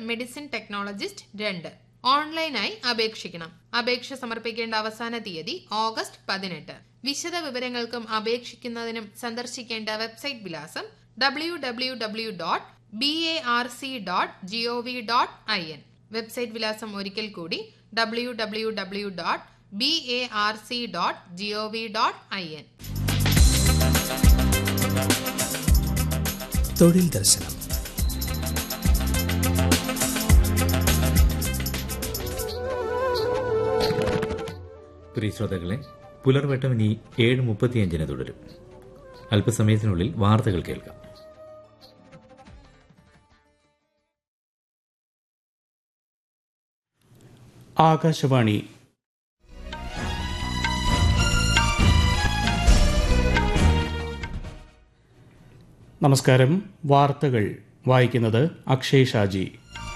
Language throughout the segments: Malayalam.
മെഡിസിൻ ടെക്നോളജിസ്റ്റ് രണ്ട് ഓൺലൈനായി അപേക്ഷിക്കണം അപേക്ഷ സമർപ്പിക്കേണ്ട അവസാന തീയതി ഓഗസ്റ്റ് പതിനെട്ട് വിശദ വിവരങ്ങൾക്കും അപേക്ഷിക്കുന്നതിനും സന്ദർശിക്കേണ്ട വെബ്സൈറ്റ് വിലാസം W W W dot B A R C dot G O V dot I N website വിലാസം ഒരിക്കൽ കൂടി W W W dot B A R C dot G O V dot I N തൊഴിൽ ദർശനം പ്രിയ ശ്രോതാക്കളെ പുലർവട്ടം ഇനി ഏഴ് മുപ്പത്തിയഞ്ചിന് തുടരും അല്പസമയത്തിനുള്ളിൽ വാർത്തകൾ കേൾക്കാം ആകാശവാണി നമസ്കാരം വാർത്തകൾ വായിക്കുന്നത് അക്ഷയ് ഷാജി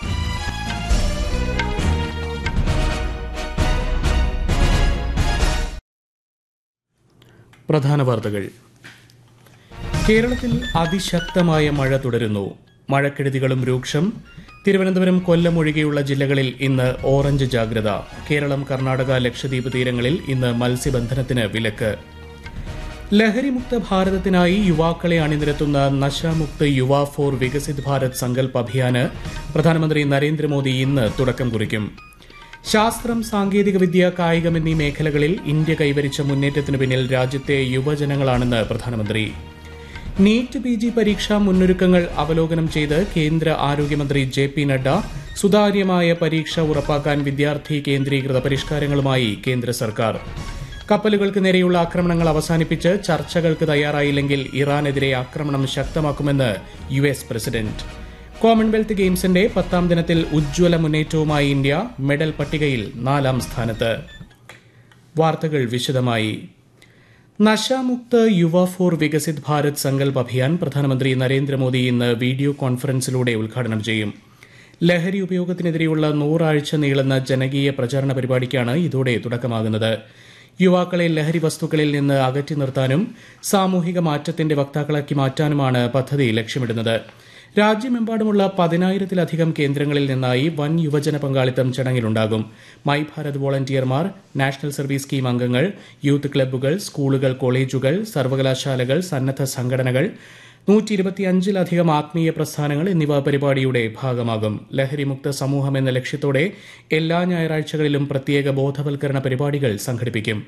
പ്രധാന വാർത്തകൾ കേരളത്തിൽ അതിശക്തമായ മഴ തുടരുന്നു മഴക്കെടുതികളും രൂക്ഷം തിരുവനന്തപുരം കൊല്ലം ഒഴികെയുള്ള ജില്ലകളിൽ ഇന്ന് ഓറഞ്ച് ജാഗ്രത കേരളം കർണാടക ലക്ഷദ്വീപ് തീരങ്ങളിൽ ഇന്ന് മത്സ്യബന്ധനത്തിന് വിലക്ക് ലഹരിമുക്ത ഭാരതത്തിനായി യുവാക്കളെ അണിനിരത്തുന്ന നശാമുക്ത് യുവ ഫോർ വികസിത് ഭാരത് സങ്കൽപ് അഭിയാന് പ്രധാനമന്ത്രി നരേന്ദ്രമോദി ഇന്ന് തുടക്കം കുറിക്കും ശാസ്ത്രം സാങ്കേതികവിദ്യ കായികം എന്നീ മേഖലകളിൽ ഇന്ത്യ കൈവരിച്ച മുന്നേറ്റത്തിന് പിന്നിൽ രാജ്യത്തെ യുവജനങ്ങളാണെന്ന് പ്രധാനമന്ത്രി നീറ്റ് പി ജി പരീക്ഷാ മുന്നൊരുക്കങ്ങൾ അവലോകനം ചെയ്ത് കേന്ദ്ര ആരോഗ്യമന്ത്രി ജെ പി നഡ്ഡ സുതാര്യമായ പരീക്ഷ ഉറപ്പാക്കാൻ വിദ്യാർത്ഥി കേന്ദ്രീകൃത പരിഷ്കാരങ്ങളുമായി കേന്ദ്ര സർക്കാർ കപ്പലുകൾക്ക് നേരെയുള്ള ആക്രമണങ്ങൾ അവസാനിപ്പിച്ച് ചർച്ചകൾക്ക് തയ്യാറായില്ലെങ്കിൽ ഇറാനെതിരെ ആക്രമണം ശക്തമാക്കുമെന്ന് യു എസ് പ്രസിഡന്റ് കോമൺവെൽത്ത് ഗെയിംസിന്റെ പത്താം ദിനത്തിൽ ഉജ്ജ്വല മുന്നേറ്റവുമായി ഇന്ത്യ മെഡൽ പട്ടികയിൽ നാലാം സ്ഥാനത്ത് വാർത്തകൾ വിശദമായി നശാമുക്ത് യുവ ഫോർ വികസിത് ഭാരത് സങ്കൽപ് അഭിയാൻ പ്രധാനമന്ത്രി നരേന്ദ്രമോദി ഇന്ന് വീഡിയോ കോൺഫറൻസിലൂടെ ഉദ്ഘാടനം ചെയ്യും ലഹരി ഉപയോഗത്തിനെതിരെയുള്ള നൂറാഴ്ച നീളുന്ന ജനകീയ പ്രചാരണ പരിപാടിക്കാണ് ഇതോടെ തുടക്കമാകുന്നത് യുവാക്കളെ ലഹരി വസ്തുക്കളിൽ നിന്ന് അകറ്റി നിർത്താനും സാമൂഹിക മാറ്റത്തിന്റെ വക്താക്കളാക്കി മാറ്റാനുമാണ് പദ്ധതി ലക്ഷ്യമിടുന്നത് രാജ്യമെമ്പാടുമുള്ള പതിനായിരത്തിലധികം കേന്ദ്രങ്ങളിൽ നിന്നായി വൻ യുവജന പങ്കാളിത്തം ചടങ്ങിലുണ്ടാകും മൈ ഭാരത് വോളണ്ടിയർമാർ നാഷണൽ സർവീസ് സ്കീം അംഗങ്ങൾ യൂത്ത് ക്ലബ്ബുകൾ സ്കൂളുകൾ കോളേജുകൾ സർവകലാശാലകൾ സന്നദ്ധ സംഘടനകൾ നൂറ്റി ഇരുപത്തിയഞ്ചിലധികം ആത്മീയ പ്രസ്ഥാനങ്ങൾ എന്നിവ പരിപാടിയുടെ ഭാഗമാകും ലഹരിമുക്ത സമൂഹം എന്ന ലക്ഷ്യത്തോടെ എല്ലാ ഞായറാഴ്ചകളിലും പ്രത്യേക ബോധവൽക്കരണ പരിപാടികൾ സംഘടിപ്പിക്കും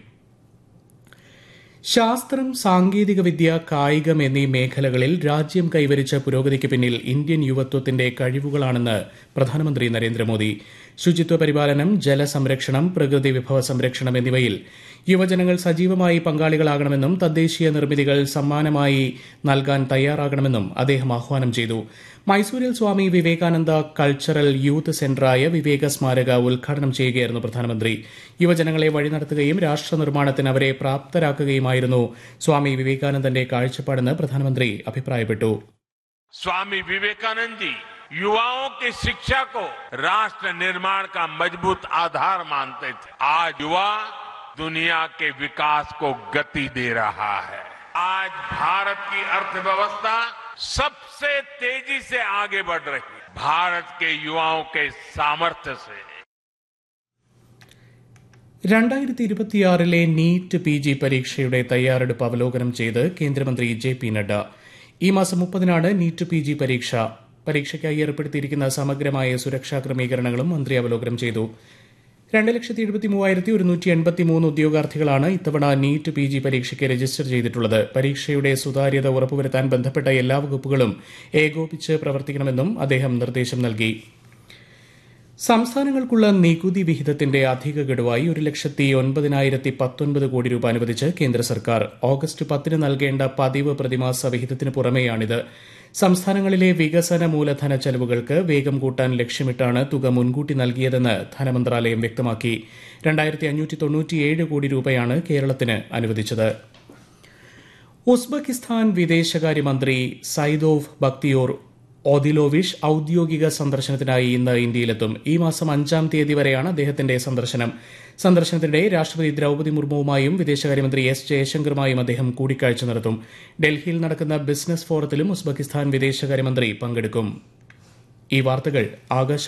ശാസ്ത്രം സാങ്കേതികവിദ്യ കായികം എന്നീ മേഖലകളിൽ രാജ്യം കൈവരിച്ച പുരോഗതിക്ക് പിന്നിൽ ഇന്ത്യൻ യുവത്വത്തിന്റെ കഴിവുകളാണെന്ന് പ്രധാനമന്ത്രി നരേന്ദ്രമോദി ശുചിത്വ പരിപാലനം ജലസംരക്ഷണം പ്രകൃതി വിഭവ സംരക്ഷണം എന്നിവയിൽ യുവജനങ്ങൾ സജീവമായി പങ്കാളികളാകണമെന്നും തദ്ദേശീയ നിർമ്മിതികൾ സമ്മാനമായി നൽകാൻ തയ്യാറാകണമെന്നും അദ്ദേഹം ആഹ്വാനം ചെയ്തു മൈസൂരിൽ സ്വാമി വിവേകാനന്ദ കൾച്ചറൽ യൂത്ത് സെന്ററായ വിവേക സ്മാരക ഉദ്ഘാടനം ചെയ്യുകയായിരുന്നു പ്രധാനമന്ത്രി യുവജനങ്ങളെ വഴി നടത്തുകയും രാഷ്ട്ര നിർമ്മാണത്തിന് അവരെ പ്രാപ്തരാക്കുകയുമായിരുന്നു സ്വാമി വിവേകാനന്ദന്റെ കാഴ്ചപ്പാടെന്ന് പ്രധാനമന്ത്രി അഭിപ്രായപ്പെട്ടു स्वामी विवेकानंद जी युवाओं की शिक्षा को राष्ट्र निर्माण का मजबूत आधार मानते थे आज युवा दुनिया के विकास को गति दे रहा है आज भारत की अर्थव्यवस्था सबसे तेजी से आगे बढ़ रही है भारत के युवाओं के सामर्थ्य से രണ്ടായിരത്തി ഇരുപത്തിയാറിലെ നീറ്റ് പി ജി പരീക്ഷയുടെ തയ്യാറെടുപ്പ് അവലോകനം ചെയ്ത് കേന്ദ്രമന്ത്രി ജെ പി നഡ്ഡ ഈ മാസം മുപ്പതിനാണ് നീറ്റ് പി ജി പരീക്ഷ പരീക്ഷയ്ക്കായി ഏർപ്പെടുത്തിയിരിക്കുന്ന സമഗ്രമായ സുരക്ഷാ ക്രമീകരണങ്ങളും മന്ത്രി അവലോകനം ചെയ്തു രണ്ട് ലക്ഷത്തി എഴുപത്തി മൂവായിരത്തി ഒരുന്നൂറ്റി എൺപത്തി മൂന്ന് ഉദ്യോഗാർത്ഥികളാണ് ഇത്തവണ നീറ്റ് പി ജി പരീക്ഷയ്ക്ക് രജിസ്റ്റർ ചെയ്തിട്ടുള്ളത് പരീക്ഷയുടെ സുതാര്യത ഉറപ്പുവരുത്താൻ ബന്ധപ്പെട്ട എല്ലാ വകുപ്പുകളും ഏകോപിച്ച് പ്രവർത്തിക്കണമെന്നും അദ്ദേഹം നിർദ്ദേശം നൽകി സംസ്ഥാനങ്ങൾക്കുള്ള നികുതി വിഹിതത്തിന്റെ അധിക ഗഡുവായി ഒരു ലക്ഷത്തി ഒൻപതിനായിരത്തി പത്തൊൻപത് കോടി രൂപ അനുവദിച്ച് കേന്ദ്ര സർക്കാർ ഓഗസ്റ്റ് പത്തിന് നൽകേണ്ട പതിവ് പ്രതിമാസ വിഹിതത്തിന് പുറമെയാണിത് സംസ്ഥാനങ്ങളിലെ വികസന മൂലധന ചെലവുകൾക്ക് വേഗം കൂട്ടാൻ ലക്ഷ്യമിട്ടാണ് തുക മുൻകൂട്ടി നൽകിയതെന്ന് ധനമന്ത്രാലയം വ്യക്തമാക്കി രണ്ടായിരത്തി അഞ്ഞൂറ്റി തൊണ്ണൂറ്റിയേഴ് കോടി രൂപയാണ് കേരളത്തിന് അനുവദിച്ചത് ഉസ്ബെക്കിസ്ഥാൻ വിദേശകാര്യമന്ത്രി സൈദോവ് ബക്തിയോർ ഒദിലോവിഷ് ഔദ്യോഗിക സന്ദർശനത്തിനായി ഇന്ന് ഇന്ത്യയിലെത്തും ഈ മാസം അഞ്ചാം തീയതി വരെയാണ് അദ്ദേഹത്തിന്റെ സന്ദർശനം സന്ദർശനത്തിനിടെ രാഷ്ട്രപതി ദ്രൌപതി മുർമുവുമായും വിദേശകാര്യമന്ത്രി എസ് ജയശങ്കറുമായും അദ്ദേഹം കൂടിക്കാഴ്ച നടത്തും ഡൽഹിയിൽ നടക്കുന്ന ബിസിനസ് ഫോറത്തിലും ഉസ്ബെക്കിസ്ഥാൻ വിദേശകാര്യമന്ത്രി പങ്കെടുക്കും ഈ വാർത്തകൾ ആകാശ